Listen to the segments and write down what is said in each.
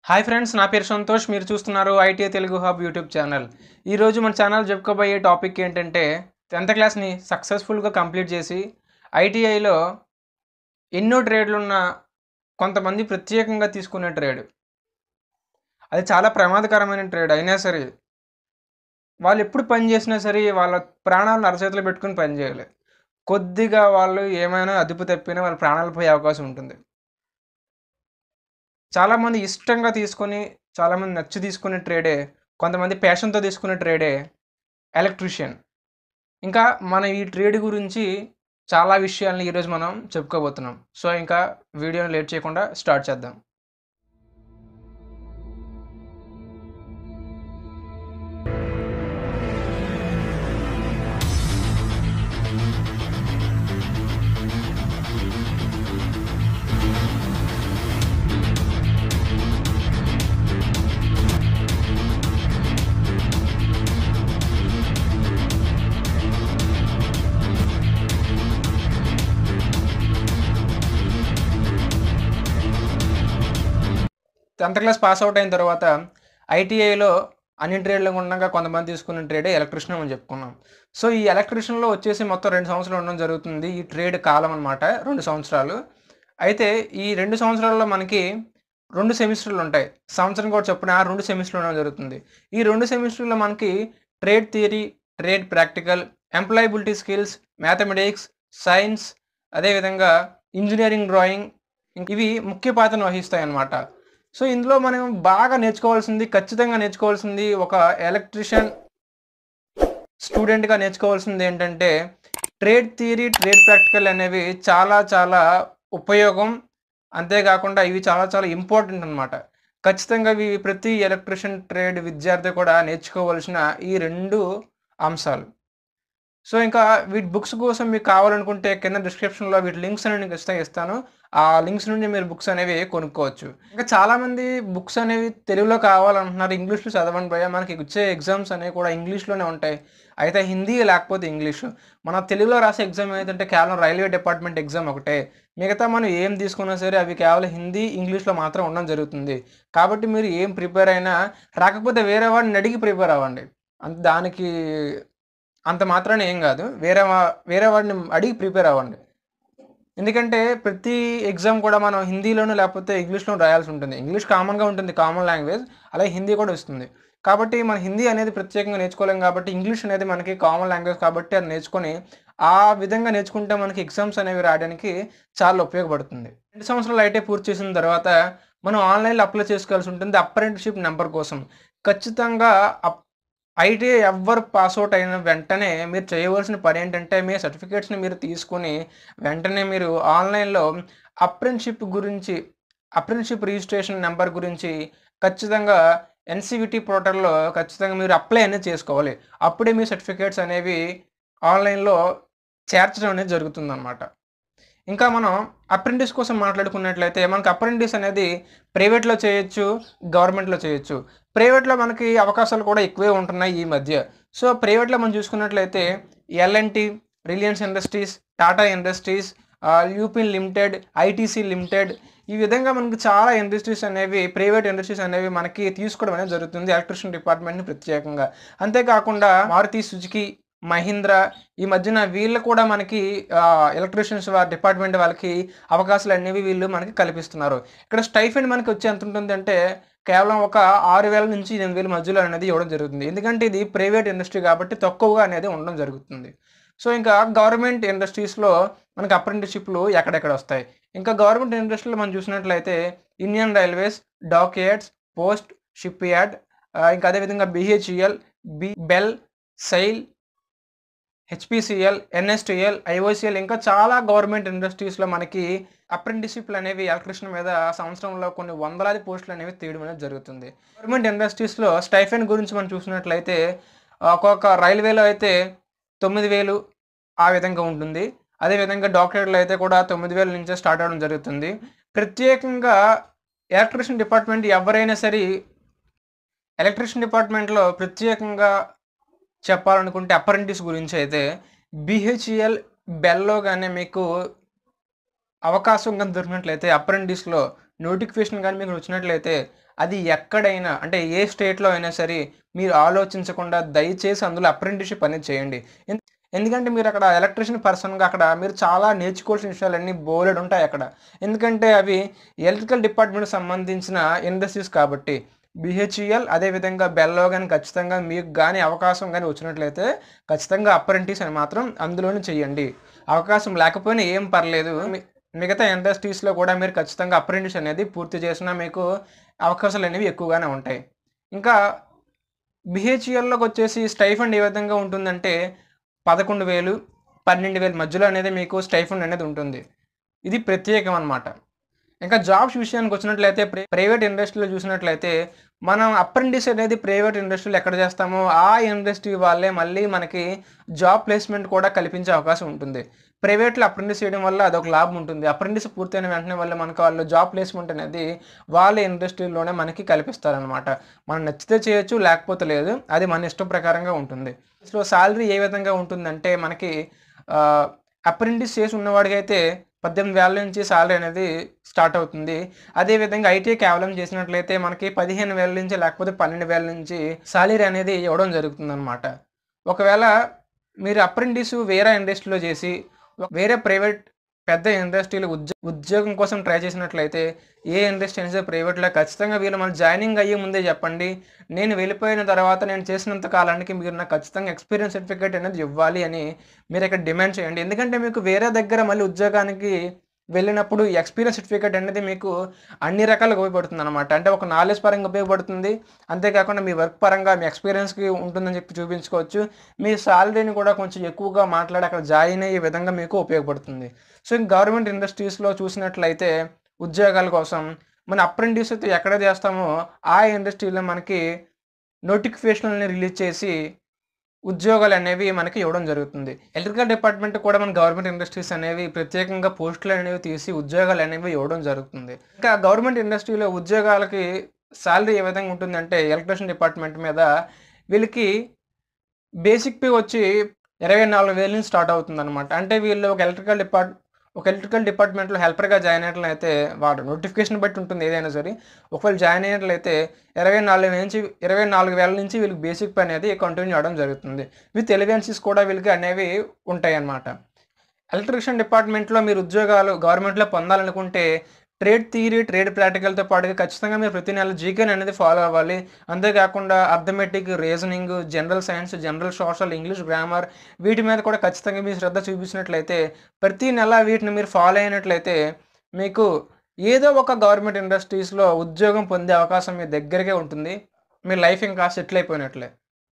hi friends నా పేరు సంతోష్ మీరు చూస్తున్నారు IT Telugu hub YouTube channel ఈరోజు మన ఛానల్ చెప్పుకోబోయే టాపిక్ ఏంటంటే టెన్త్ క్లాస్ని సక్సెస్ఫుల్గా కంప్లీట్ చేసి ఐటీఐలో ఎన్నో ట్రేడ్లు ఉన్న కొంతమంది ప్రత్యేకంగా తీసుకునే ట్రేడ్ అది చాలా ప్రమాదకరమైన ట్రేడ్ అయినా సరే వాళ్ళు ఎప్పుడు పని చేసినా సరే వాళ్ళ ప్రాణాలను అరచేతిలో పెట్టుకుని పని చేయాలి కొద్దిగా వాళ్ళు ఏమైనా అదుపు తప్పినా వాళ్ళ ప్రాణాలు పోయే అవకాశం ఉంటుంది చాలామంది ఇష్టంగా తీసుకొని చాలామంది నచ్చి తీసుకునే ట్రేడే కొంతమంది ప్యాషన్తో తీసుకునే ట్రేడే ఎలక్ట్రీషియన్ ఇంకా మన ఈ ట్రేడ్ గురించి చాలా విషయాల్ని ఈరోజు మనం చెప్పుకోబోతున్నాం సో ఇంకా వీడియోని లేట్ చేయకుండా స్టార్ట్ చేద్దాం టెన్త్ క్లాస్ పాస్ అవుట్ అయిన తర్వాత ఐటీఐలో అన్ని ట్రేడ్లో ఉండగా కొంతమంది తీసుకున్న ట్రేడే ఎలక్ట్రిషియన్ అని చెప్పుకున్నాం సో ఈ ఎలక్ట్రిషియన్లో వచ్చేసి మొత్తం రెండు సంవత్సరాలు ఉండడం జరుగుతుంది ఈ ట్రేడ్ కాలం అనమాట రెండు సంవత్సరాలు అయితే ఈ రెండు సంవత్సరాల్లో మనకి రెండు సెమిస్టర్లు ఉంటాయి సంవత్సరం కూడా చొప్పున ఆ రెండు సెమిస్టర్లు ఉండడం జరుగుతుంది ఈ రెండు సెమిస్టర్లో మనకి trade theory trade practical employability skills mathematics science అదేవిధంగా ఇంజనీరింగ్ డ్రాయింగ్ ఇవి ముఖ్య పాత్రను వహిస్తాయి అన్నమాట సో ఇందులో మనం బాగా నేర్చుకోవాల్సింది ఖచ్చితంగా నేర్చుకోవాల్సింది ఒక ఎలక్ట్రిషియన్ స్టూడెంట్గా నేర్చుకోవాల్సింది ఏంటంటే ట్రేడ్ థియరీ ట్రేడ్ ప్రాక్టికల్ అనేవి చాలా చాలా ఉపయోగం అంతేకాకుండా ఇవి చాలా చాలా ఇంపార్టెంట్ అనమాట ఖచ్చితంగా ఇవి ప్రతి ఎలక్ట్రిషియన్ ట్రేడ్ విద్యార్థి కూడా నేర్చుకోవాల్సిన ఈ రెండు అంశాలు సో ఇంకా వీటి బుక్స్ కోసం మీకు కావాలనుకుంటే కింద డిస్క్రిప్షన్లో వీటి లింక్స్ అనేవి ఖచ్చితంగా ఇస్తాను ఆ లింక్స్ నుండి మీరు బుక్స్ అనేవి కొనుక్కోవచ్చు ఇంకా చాలామంది బుక్స్ అనేవి తెలుగులో కావాలంటున్నారు ఇంగ్లీష్లో చదవండి భయ మనకి వచ్చే ఎగ్జామ్స్ అనేవి కూడా ఇంగ్లీష్లోనే ఉంటాయి అయితే హిందీ లేకపోతే ఇంగ్లీష్ మన తెలుగులో రాసే ఎగ్జామ్ ఏంటంటే కేవలం రైల్వే డిపార్ట్మెంట్ ఎగ్జామ్ ఒకటే మిగతా మనం ఏం తీసుకున్నా సరే అవి కేవలం హిందీ ఇంగ్లీష్లో మాత్రం ఉండడం జరుగుతుంది కాబట్టి మీరు ఏం ప్రిపేర్ అయినా రాకపోతే వేరే వాడిని అడిగి ప్రిపేర్ అవ్వండి అంత దానికి అంత మాత్రాన ఏం కాదు వేరే వా- వేరే వాడిని అడిగి ప్రిపేర్ అవ్వండి ఎందుకంటే ప్రతి ఎగ్జామ్ కూడా మనం హిందీలోనూ లేకపోతే ఇంగ్లీష్లో రాయాల్సి ఉంటుంది ఇంగ్లీష్ కామన్గా ఉంటుంది కామన్ లాంగ్వేజ్ అలాగే హిందీ కూడా వస్తుంది కాబట్టి మన హిందీ అనేది ప్రత్యేకంగా నేర్చుకోలేం కాబట్టి ఇంగ్లీష్ అనేది మనకి కామన్ లాంగ్వేజ్ కాబట్టి అది నేర్చుకొని ఆ విధంగా నేర్చుకుంటే మనకి ఎగ్జామ్స్ అనేవి రాయడానికి చాలా ఉపయోగపడుతుంది రెండు సంవత్సరాలు అయితే పూర్తి చేసిన తర్వాత మనం ఆన్లైన్లో అప్లై చేసుకోవాల్సి ఉంటుంది అప్రెంటిషిప్ నెంబర్ కోసం ఖచ్చితంగా అప్ ఐటీఐ ఎవ్వరు పాస్అవుట్ అయిన వెంటనే మీరు చేయవలసిన పని ఏంటంటే మీ సర్టిఫికేట్స్ని మీరు తీసుకొని వెంటనే మీరు ఆన్లైన్లో అప్రెంటిషిప్ గురించి అప్రెంటిషిప్ రిజిస్ట్రేషన్ నెంబర్ గురించి ఖచ్చితంగా ఎన్సివిటి పోర్టల్లో ఖచ్చితంగా మీరు అప్లై అనేది చేసుకోవాలి అప్పుడే మీ సర్టిఫికేట్స్ అనేవి ఆన్లైన్లో చేర్చడం అనేది జరుగుతుందన్నమాట ఇంకా మనం అప్రెంటిస్ కోసం మాట్లాడుకున్నట్లయితే మనకు అప్రెంటిస్ అనేది ప్రైవేట్లో చేయొచ్చు గవర్నమెంట్లో చేయొచ్చు ప్రైవేట్లో మనకి అవకాశాలు కూడా ఎక్కువే ఉంటున్నాయి ఈ మధ్య సో ప్రైవేట్లో మనం చూసుకున్నట్లయితే L&T Reliance Industries Tata Industries యూపిన్ లిమిటెడ్ ఐటీసీ లిమిటెడ్ ఈ విధంగా మనకి చాలా ఇండస్ట్రీస్ అనేవి ప్రైవేట్ ఇండస్ట్రీస్ అనేవి మనకి తీసుకోవడం అనేది జరుగుతుంది ఎలక్ట్రిషన్ డిపార్ట్మెంట్ని ప్రత్యేకంగా అంతేకాకుండా మారుతి సుజుకి మహీంద్రా ఈ మధ్యన వీళ్ళు కూడా మనకి ఎలక్ట్రీషియన్స్ డిపార్ట్మెంట్ వాళ్ళకి అవకాశాలు అనేవి వీళ్ళు మనకి కల్పిస్తున్నారు ఇక్కడ స్టైఫండ్ మనకి వచ్చి ఎంత ఉంటుంది అంటే కేవలం ఒక ఆరు వేల నుంచి ఎనిమిది వేల మధ్యలో అనేది ఇవ్వడం జరుగుతుంది ఎందుకంటే ఇది ప్రైవేట్ ఇండస్ట్రీ కాబట్టి తక్కువగా అనేది ఉండడం జరుగుతుంది సో ఇంకా గవర్నమెంట్ ఇండస్ట్రీస్లో మనకి అప్రెంటిషిప్లు ఎక్కడెక్కడ వస్తాయి ఇంకా గవర్నమెంట్ ఇండస్ట్రీలో మనం చూసినట్లయితే Indian Railways dockyards post shipyard ఇంకా అదేవిధంగా BHEL B BEL SAIL HPCL NSTL IOCL ఇంకా చాలా గవర్నమెంట్ ఇండస్ట్రీస్లో మనకి అప్రెంటిషిప్లు అనేవి ఎలక్ట్రిషియన్ మీద సంవత్సరంలో కొన్ని వందలాది పోస్టులు అనేవి తీయడం అనేది జరుగుతుంది గవర్నమెంట్ ఇండస్ట్రీస్లో స్టైఫెన్ గురించి మనం చూసినట్లయితే ఒక్కొక్క రైల్వేలో అయితే తొమ్మిది వేలు ఆ విధంగా ఉంటుంది అదేవిధంగా డాక్టరేట్లో అయితే కూడా తొమ్మిది వేల నుంచే స్టార్ట్ అవ్వడం జరుగుతుంది ప్రత్యేకంగా ఎలక్ట్రిషియన్ డిపార్ట్మెంట్ ఎవరైనా సరే ఎలక్ట్రిషియన్ డిపార్ట్మెంట్లో ప్రత్యేకంగా చెప్పాలనుకుంటే అప్రెంటిస్ గురించి అయితే బిహెచ్ఈఎల్ బెల్లో కానీ మీకు అవకాశం కనుక దొరికినట్లయితే అప్రెంటిస్లో నోటిఫికేషన్ కానీ మీకు వచ్చినట్లయితే అది ఎక్కడైనా అంటే ఏ స్టేట్లో అయినా సరే మీరు ఆలోచించకుండా దయచేసి అందులో అప్రెంటిస్షిప్ అనేది చేయండి ఎన్- ఎందుకంటే మీరు అక్కడ ఎలక్ట్రిషియన్ పర్సన్గా అక్కడ మీరు చాలా నేర్చుకోవాల్సిన విషయాలన్నీ బోలెడ్ ఉంటాయి అక్కడ ఎందుకంటే అవి ఎలక్ట్రికల్ డిపార్ట్మెంట్కి సంబంధించిన ఇండస్ట్రీస్ కాబట్టి బిహెచ్ఈఎల్ అదేవిధంగా బెల్లో కానీ ఖచ్చితంగా మీకు కానీ అవకాశం కానీ వచ్చినట్లయితే ఖచ్చితంగా అప్రెంటిస్ అని మాత్రం అందులోనే చేయండి అవకాశం లేకపోయినా ఏం పర్లేదు మీ- మిగతా ఇండస్ట్రీస్లో కూడా మీరు ఖచ్చితంగా అప్రెంటిస్ అనేది పూర్తి చేసినా మీకు అవకాశాలు అనేవి ఎక్కువగానే ఉంటాయి ఇంకా బిహెచ్ఈఎల్లోకి వచ్చేసి స్టైఫండ్ ఏ విధంగా ఉంటుందంటే పదకొండు వేలు పన్నెండు వేలు మధ్యలో అనేది మీకు స్టైఫండ్ అనేది ఉంటుంది ఇది ప్రత్యేకం అనమాట ఇంకా జాబ్స్ విషయానికి వచ్చినట్లయితే ప్రైవేట్ ప్రైవేట్ ఇండస్ట్రీలో చూసినట్లయితే మనం అప్రెంటిస్ అనేది ప్రైవేట్ ఇండస్ట్రీలో ఎక్కడ చేస్తామో ఆ ఇండస్ట్రీ వాళ్ళే మళ్ళీ మనకి జాబ్ ప్లేస్మెంట్ కూడా కల్పించే అవకాశం ఉంటుంది ప్రైవేట్లో అప్రెంటిస్ చేయడం వల్ల అదొక లాభం ఉంటుంది అప్రెంటిస్ పూర్తయిన వెంటనే వల్ల మనకు వాళ్ళు జాబ్ ప్లేస్మెంట్ అనేది వాళ్ళ ఇండస్ట్రీలోనే మనకి కల్పిస్తారనమాట మనం నచ్చితే చేయొచ్చు లేకపోతే లేదు అది మన ఇష్టం ప్రకారంగా ఉంటుంది సో శాలరీ ఏ విధంగా ఉంటుందంటే మనకి అప్రెంటిస్ చేసి ఉన్నవాడికి అయితే పద్దెనిమిది వేల నుంచి శాలరీ అనేది స్టార్ట్ అవుతుంది అదేవిధంగా ఐటీ కేవలం చేసినట్లయితే మనకి పదిహేను వేల నుంచి లేకపోతే పన్నెండు వేల నుంచి శాలరీ అనేది ఇవ్వడం జరుగుతుంది అనమాట ఒకవేళ మీరు అప్రెంటిస్ వేరే ఇండస్ట్రీలో చేసి వేరే ప్రైవేట్ పెద్ద ఇండస్ట్రీలో ఉద్యో ఉద్యోగం కోసం ట్రై చేసినట్లయితే ఏ ఇండస్ట్రీ అయినా సరే ప్రైవేట్లో ఖచ్చితంగా వీళ్ళు మన జాయినింగ్ అయ్యే ముందే చెప్పండి నేను వెళ్ళిపోయిన తర్వాత నేను చేసినంత కాలానికి మీరు నాకు ఖచ్చితంగా ఎక్స్పీరియన్స్ సర్టిఫికేట్ అనేది ఇవ్వాలి అని మీరు ఇక్కడ డిమాండ్ చేయండి ఎందుకంటే మీకు వేరే దగ్గర మళ్ళీ ఉద్యోగానికి వెళ్ళినప్పుడు ఎక్స్పీరియన్స్ సర్టిఫికేట్ అనేది మీకు అన్ని రకాలుగా ఉపయోగపడుతుంది అనమాట అంటే ఒక నాలెడ్జ్ పరంగా ఉపయోగపడుతుంది అంతేకాకుండా మీ వర్క్ పరంగా మీ ఎక్స్పీరియన్స్కి ఉంటుందని చెప్పి చూపించుకోవచ్చు మీ సాలరీని కూడా కొంచెం ఎక్కువగా మాట్లాడి అక్కడ జాయిన్ అయ్యే విధంగా మీకు ఉపయోగపడుతుంది సో గవర్నమెంట్ ఇండస్ట్రీస్లో చూసినట్లయితే ఉద్యోగాల కోసం మన అప్రెంటిస్ అయితే ఎక్కడ చేస్తామో ఆ ఇండస్ట్రీలో మనకి నోటిఫికేషన్లని రిలీజ్ చేసి ఉద్యోగాలు అనేవి మనకి ఇవ్వడం జరుగుతుంది ఎలక్ట్రికల్ డిపార్ట్మెంట్ కూడా మన గవర్నమెంట్ ఇండస్ట్రీస్ అనేవి ప్రత్యేకంగా పోస్టులు అనేవి తీసి ఉద్యోగాలు అనేవి ఇవ్వడం జరుగుతుంది ఇంకా గవర్నమెంట్ ఇండస్ట్రీలో ఉద్యోగాలకి శాలరీ ఏ విధంగా ఉంటుందంటే ఎలక్ట్రిషన్ డిపార్ట్మెంట్ మీద వీళ్ళకి బేసిక్ పే వచ్చి ఇరవై నాలుగు వేల నుంచి స్టార్ట్ అవుతుంది అనమాట అంటే వీళ్ళు ఒక ఎలక్ట్రికల్ డిపార్ట్ ఒక ఎలక్ట్రికల్ డిపార్ట్మెంట్లో హెల్పర్గా జాయిన్ అయినట్లయితే వాడు నోటిఫికేషన్ బట్టి ఉంటుంది ఏదైనా సరే ఒకవేళ జాయిన్ అయినట్లయితే ఇరవై నాలుగు నుంచి ఇరవై నాలుగు వేల నుంచి వీళ్ళకి బేసిక్ పే అనేది కంటిన్యూ అవడం జరుగుతుంది విత్ ఎలివెన్సీస్ కూడా వీళ్ళకి అనేవి ఉంటాయి అన్నమాట ఎలక్ట్రిషియన్ డిపార్ట్మెంట్లో మీరు ఉద్యోగాలు గవర్నమెంట్లో పొందాలనుకుంటే ట్రేడ్ థియరీ ట్రేడ్ ప్రాక్టికల్తో పాటుగా ఖచ్చితంగా మీరు ప్రతి నెల జీకెన్ అనేది ఫాలో అవ్వాలి అంతేకాకుండా arithmetic reasoning general science general social English grammar వీటి మీద కూడా ఖచ్చితంగా మీరు శ్రద్ధ చూపించినట్లయితే ప్రతి నెల వీటిని మీరు ఫాలో అయినట్లయితే మీకు ఏదో ఒక గవర్నమెంట్ ఇండస్ట్రీస్లో ఉద్యోగం పొందే అవకాశం మీ దగ్గరకే ఉంటుంది మీ లైఫ్ ఇంకా సెటిల్ అయిపోయినట్లే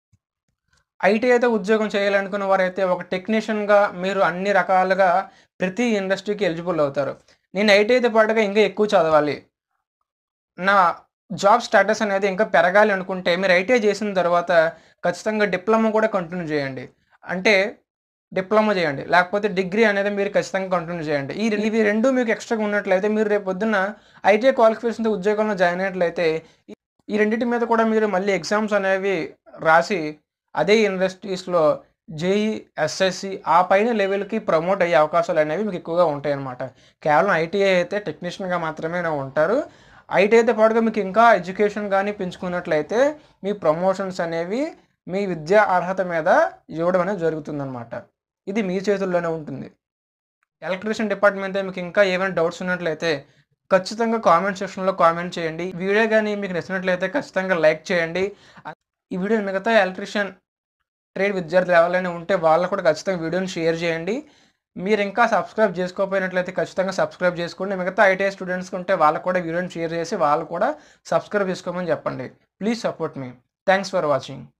ఐటీ అయితే ఉద్యోగం చేయాలనుకున్న వారైతే ఒక టెక్నీషియన్గా మీరు అన్ని రకాలుగా ప్రతి ఇండస్ట్రీకి ఎలిజిబుల్ అవుతారు నేను ఐటీ అయితే పాటుగా ఇంకా ఎక్కువ చదవాలి నా జాబ్ స్టేటస్ అనేది ఇంకా పెరగాలి అనుకుంటే మీరు ఐటీఐ చేసిన తర్వాత ఖచ్చితంగా డిప్లొమా కూడా కంటిన్యూ చేయండి అంటే డిప్లొమా చేయండి లేకపోతే డిగ్రీ అనేది మీరు ఖచ్చితంగా కంటిన్యూ చేయండి ఈ రెండు- ఇవి రెండు మీకు ఎక్స్ట్రాగా ఉన్నట్లయితే మీరు రేపు పొద్దున్న ఐటీఐ క్వాలిఫికేషన్తో ఉద్యోగంలో జాయిన్ అయినట్లయితే ఈ- ఈ రెండింటి మీద కూడా మీరు మళ్ళీ ఎగ్జామ్స్ అనేవి రాసి అదే ఇండస్ట్రీస్లో జేఈ ఎస్ఎస్సి ఆ పైన లెవెల్కి ప్రమోట్ అయ్యే అవకాశాలు అనేవి మీకు ఎక్కువగా ఉంటాయి అన్నమాట కేవలం ఐటీఐ అయితే టెక్నీషియన్గా మాత్రమే ఉంటారు ఐటీఐతో పాటుగా మీకు ఇంకా ఎడ్యుకేషన్ కానీ పెంచుకున్నట్లయితే మీ ప్రమోషన్స్ అనేవి మీ విద్యా అర్హత మీద ఇవ్వడం అనేది జరుగుతుందన్నమాట ఇది మీ చేతుల్లోనే ఉంటుంది ఎలక్ట్రీషియన్ డిపార్ట్మెంట్ మీకు ఇంకా ఏమైనా డౌట్స్ ఉన్నట్లయితే ఖచ్చితంగా కామెంట్ సెక్షన్లో కామెంట్ చేయండి ఈ వీడియో కానీ మీకు నచ్చినట్లయితే ఖచ్చితంగా లైక్ చేయండి ఈ వీడియో మిగతా ఎలక్ట్రీషియన్ ట్రేడ్ విద్యార్థులు ఎవరైనా ఉంటే వాళ్ళకు కూడా ఖచ్చితంగా వీడియోని షేర్ చేయండి మీరు ఇంకా సబ్స్క్రైబ్ చేసుకోకపోయినట్లయితే ఖచ్చితంగా సబ్స్క్రైబ్ చేసుకోండి మిగతా ఐటీఐ స్టూడెంట్స్కి ఉంటే వాళ్ళకు కూడా వీడియోని షేర్ చేసి వాళ్ళు కూడా సబ్స్క్రైబ్ చేసుకోమని చెప్పండి ప్లీజ్ సపోర్ట్ మీ థ్యాంక్స్ ఫర్ వాచింగ్